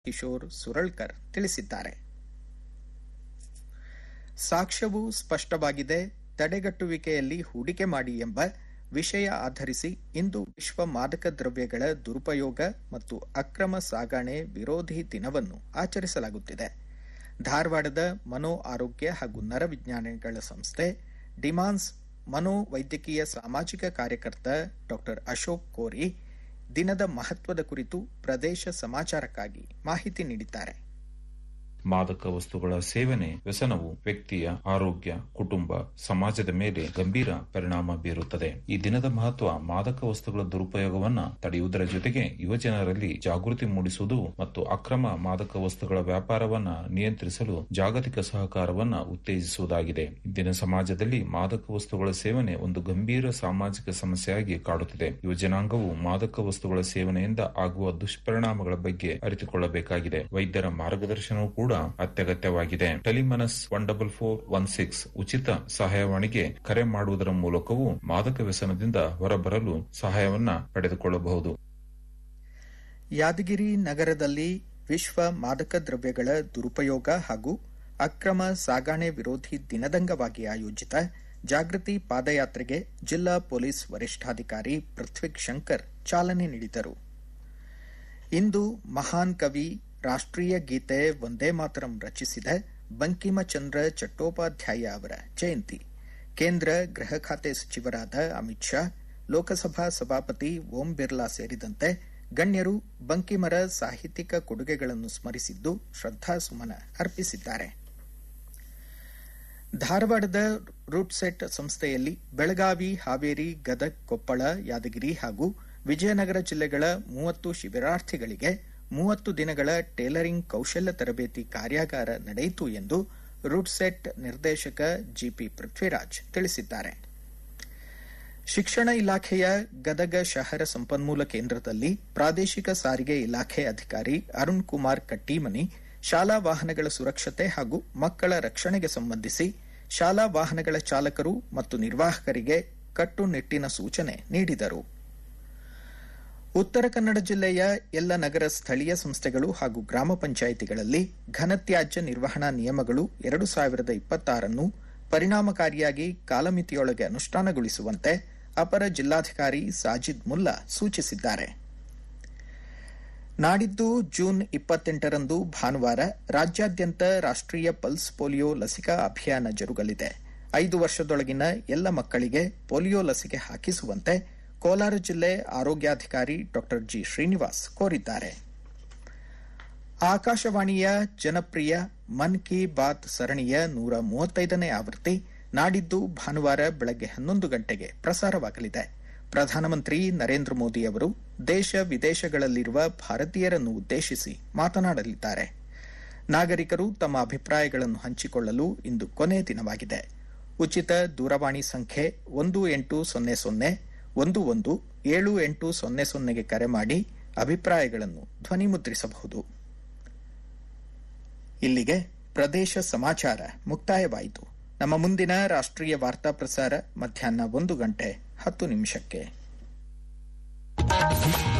ಕಿಶೋರ್ ಸುರಳ್ಕರ್ ತಿಳಿಸಿದ್ದಾರೆ ಸಾಕ್ಷ್ಯವು ಸ್ಪಷ್ಟವಾಗಿದೆ ತಡೆಗಟ್ಟುವಿಕೆಯಲ್ಲಿ ಹೂಡಿಕೆ ಮಾಡಿ ಎಂಬ ವಿಷಯ ಆಧರಿಸಿ ಇಂದು ವಿಶ್ವ ಮಾದಕ ದ್ರವ್ಯಗಳ ದುರುಪಯೋಗ ಮತ್ತು ಅಕ್ರಮ ಸಾಗಣೆ ವಿರೋಧಿ ದಿನವನ್ನು ಆಚರಿಸಲಾಗುತ್ತಿದೆ ಧಾರವಾಡದ ಮನೋ ಆರೋಗ್ಯ ಹಾಗೂ ನರವಿಜ್ಞಾನಿಗಳ ಸಂಸ್ಥೆ ಡಿಮಾನ್ಸ್ ಮನೋವೈದ್ಯಕೀಯ ಸಾಮಾಜಿಕ ಕಾರ್ಯಕರ್ತ ಡಾ ಅಶೋಕ್ ಕೋರಿ ದಿನದ ಮಹತ್ವದ ಕುರಿತು ಪ್ರದೇಶ ಸಮಾಚಾರಕ್ಕಾಗಿ ಮಾಹಿತಿ ನೀಡಿದ್ದಾರೆ ಮಾದಕ ವಸ್ತುಗಳ ಸೇವನೆ ವ್ಯಸನವು ವ್ಯಕ್ತಿಯ ಆರೋಗ್ಯ ಕುಟುಂಬ ಸಮಾಜದ ಮೇಲೆ ಗಂಭೀರ ಪರಿಣಾಮ ಬೀರುತ್ತದೆ ಈ ದಿನದ ಮಹತ್ವ ಮಾದಕ ವಸ್ತುಗಳ ದುರುಪಯೋಗವನ್ನ ತಡೆಯುವುದರ ಜೊತೆಗೆ ಯುವಜನರಲ್ಲಿ ಜಾಗೃತಿ ಮೂಡಿಸುವುದು ಮತ್ತು ಅಕ್ರಮ ಮಾದಕ ವಸ್ತುಗಳ ವ್ಯಾಪಾರವನ್ನ ನಿಯಂತ್ರಿಸಲು ಜಾಗತಿಕ ಸಹಕಾರವನ್ನ ಉತ್ತೇಜಿಸುವುದಾಗಿದೆ ಇಂದಿನ ಸಮಾಜದಲ್ಲಿ ಮಾದಕ ವಸ್ತುಗಳ ಸೇವನೆ ಒಂದು ಗಂಭೀರ ಸಾಮಾಜಿಕ ಸಮಸ್ಯೆಯಾಗಿ ಕಾಡುತ್ತಿದೆ ಯುವಜನಾಂಗವು ಮಾದಕ ವಸ್ತುಗಳ ಸೇವನೆಯಿಂದ ಆಗುವ ದುಷ್ಪರಿಣಾಮಗಳ ಬಗ್ಗೆ ಅರಿತುಕೊಳ್ಳಬೇಕಾಗಿದೆ ವೈದ್ಯರ ಮಾರ್ಗದರ್ಶನವೂ ಕೂಡ ಅತ್ಯಗತ್ಯವಾಗಿದೆ Telemanas one double four one six ಉಚಿತ ಸಹಾಯವಾಣಿಗೆ ಕರೆ ಮಾಡುವುದರ ಮೂಲಕವೂ ಮಾದಕ ವ್ಯಸನದಿಂದ ಹೊರಬರಲು ಸಹಾಯವನ್ನ ಪಡೆದುಕೊಳ್ಳಬಹುದು ಯಾದಗಿರಿ ನಗರದಲ್ಲಿ ವಿಶ್ವ ಮಾದಕ ದ್ರವ್ಯಗಳ ದುರುಪಯೋಗ ಹಾಗೂ ಅಕ್ರಮ ಸಾಗಣೆ ವಿರೋಧಿ ದಿನದಂಗವಾಗಿ ಆಯೋಜಿತ ಜಾಗೃತಿ ಪಾದಯಾತ್ರೆಗೆ ಜಿಲ್ಲಾ ಪೊಲೀಸ್ ವರಿಷ್ಠಾಧಿಕಾರಿ ಪೃಥ್ವಿಕ್ ಶಂಕರ್ ಚಾಲನೆ ನೀಡಿದರು ಇಂದು ಮಹಾನ್ ಕವಿ ರಾಷ್ಟ್ರೀಯ ಗೀತೆ ವಂದೇ ಮಾತರಂ ರಚಿಸಿದ ಬಂಕಿಮಚಂದ್ರ ಚಟ್ಟೋಪಾಧ್ಯಾಯ ಅವರ ಜಯಂತಿ ಕೇಂದ್ರ ಗೃಹ ಖಾತೆ ಸಚಿವರಾದ ಅಮಿತ್ ಶಾ ಲೋಕಸಭಾ ಸಭಾಪತಿ ಓಂ ಬಿರ್ಲಾ ಸೇರಿದಂತೆ ಗಣ್ಯರು ಬಂಕಿಮರ ಸಾಹಿತ್ಯಿಕ ಕೊಡುಗೆಗಳನ್ನು ಸ್ಮರಿಸಿದ್ದು ಶ್ರದ್ದಾಸುಮನ ಅರ್ಪಿಸಿದ್ದಾರೆ ಧಾರವಾಡದ ರೂಟ್ಸೆಟ್ ಸಂಸ್ಥೆಯಲ್ಲಿ ಬೆಳಗಾವಿ ಹಾವೇರಿ ಗದಗ್ ಕೊಪ್ಪಳ ಯಾದಗಿರಿ ಹಾಗೂ ವಿಜಯನಗರ ಜಿಲ್ಲೆಗಳ ಮೂವತ್ತು ಶಿಬಿರಾರ್ಥಿಗಳಿಗೆ ಮೂವತ್ತು ದಿನಗಳ ಟೇಲರಿಂಗ್ ಕೌಶಲ್ಯ ತರಬೇತಿ ಕಾರ್ಯಾಗಾರ ನಡೆಯಿತು ಎಂದು ರೂಟ್ಸೆಟ್ ನಿರ್ದೇಶಕ ಜಿಪಿ ಪೃಥ್ವಿರಾಜ್ ತಿಳಿಸಿದ್ದಾರೆ ಶಿಕ್ಷಣ ಇಲಾಖೆಯ ಗದಗ ಶಹರ ಸಂಪನ್ಮೂಲ ಕೇಂದ್ರದಲ್ಲಿ ಪ್ರಾದೇಶಿಕ ಸಾರಿಗೆ ಇಲಾಖೆ ಅಧಿಕಾರಿ ಅರುಣ್ ಕುಮಾರ್ ಕಟ್ಟೀಮನಿ ಶಾಲಾ ವಾಹನಗಳ ಸುರಕ್ಷತೆ ಹಾಗೂ ಮಕ್ಕಳ ರಕ್ಷಣೆಗೆ ಸಂಬಂಧಿಸಿ ಶಾಲಾ ವಾಹನಗಳ ಚಾಲಕರು ಮತ್ತು ನಿರ್ವಾಹಕರಿಗೆ ಕಟ್ಟುನಿಟ್ಟಿನ ಸೂಚನೆ ನೀಡಿದರು ಉತ್ತರ ಕನ್ನಡ ಜಿಲ್ಲೆಯ ಎಲ್ಲ ನಗರ ಸ್ಥಳೀಯ ಸಂಸ್ಥೆಗಳು ಹಾಗೂ ಗ್ರಾಮ ಪಂಚಾಯಿತಿಗಳಲ್ಲಿ ಘನತ್ಯಾಜ್ಯ ನಿರ್ವಹಣಾ ನಿಯಮಗಳು ಎರಡು ಸಾವಿರದ ಇಪ್ಪತ್ತಾರನ್ನು ಪರಿಣಾಮಕಾರಿಯಾಗಿ ಕಾಲಮಿತಿಯೊಳಗೆ ಅನುಷ್ಠಾನಗೊಳಿಸುವಂತೆ ಅಪರ ಜಿಲ್ಲಾಧಿಕಾರಿ ಸಾಜಿದ್ ಮುಲ್ಲಾ ಸೂಚಿಸಿದ್ದಾರೆ ನಾಡಿದ್ದು ಜೂನ್ ಇಪ್ಪತ್ತೆಂಟರಂದು ಭಾನುವಾರ ರಾಜ್ಯಾದ್ಯಂತ ರಾಷ್ಟ್ರೀಯ ಪಲ್ಸ್ ಪೋಲಿಯೋ ಲಸಿಕಾ ಅಭಿಯಾನ ಜರುಗಲಿದೆ ಐದು ವರ್ಷದೊಳಗಿನ ಎಲ್ಲ ಮಕ್ಕಳಿಗೆ ಪೋಲಿಯೋ ಲಸಿಕೆ ಹಾಕಿಸುವಂತೆ ಕೋಲಾರ ಜಿಲ್ಲೆ ಆರೋಗ್ಯಾಧಿಕಾರಿ ಡಾ ಜಿ ಶ್ರೀನಿವಾಸ್ ಕೋರಿದ್ದಾರೆ ಆಕಾಶವಾಣಿಯ ಜನಪ್ರಿಯ ಮನ್ ಕಿ ಬಾತ್ ಸರಣಿಯ ನೂರ ಮೂವತ್ತೈದನೇ ಆವೃತ್ತಿ ನಾಡಿದ್ದು ಭಾನುವಾರ ಬೆಳಗ್ಗೆ ಹನ್ನೊಂದು ಗಂಟೆಗೆ ಪ್ರಸಾರವಾಗಲಿದೆ ಪ್ರಧಾನಮಂತ್ರಿ ನರೇಂದ್ರ ಮೋದಿ ಅವರು ದೇಶ ವಿದೇಶಗಳಲ್ಲಿರುವ ಭಾರತೀಯರನ್ನು ಉದ್ದೇಶಿಸಿ ಮಾತನಾಡಲಿದ್ದಾರೆ ನಾಗರಿಕರು ತಮ್ಮ ಅಭಿಪ್ರಾಯಗಳನ್ನು ಹಂಚಿಕೊಳ್ಳಲು ಇಂದು ಕೊನೆ ದಿನವಾಗಿದೆ ಉಚಿತ ದೂರವಾಣಿ ಸಂಖ್ಯೆ ಒಂದು ಎಂಟು ಸೊನ್ನೆ ಸೊನ್ನೆ ಒಂದು ಒಂದು ಏಳು ಎಂಟು ಸೊನ್ನೆ ಸೊನ್ನೆಗೆ ಕರೆ ಮಾಡಿ ಅಭಿಪ್ರಾಯಗಳನ್ನು ಧ್ವನಿಮುದ್ರಿಸಬಹುದು ಇಲ್ಲಿಗೆ ಪ್ರದೇಶ ಸಮಾಚಾರ ಮುಕ್ತಾಯವಾಯಿತು ನಮ್ಮ ಮುಂದಿನ ರಾಷ್ಟ್ರೀಯ ವಾರ್ತಾ ಪ್ರಸಾರ ಮಧ್ಯಾಹ್ನ ಒಂದು ಗಂಟೆ ಹತ್ತು ನಿಮಿಷಕ್ಕೆ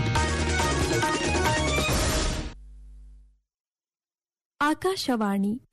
ಆಕಾಶವಾಣಿ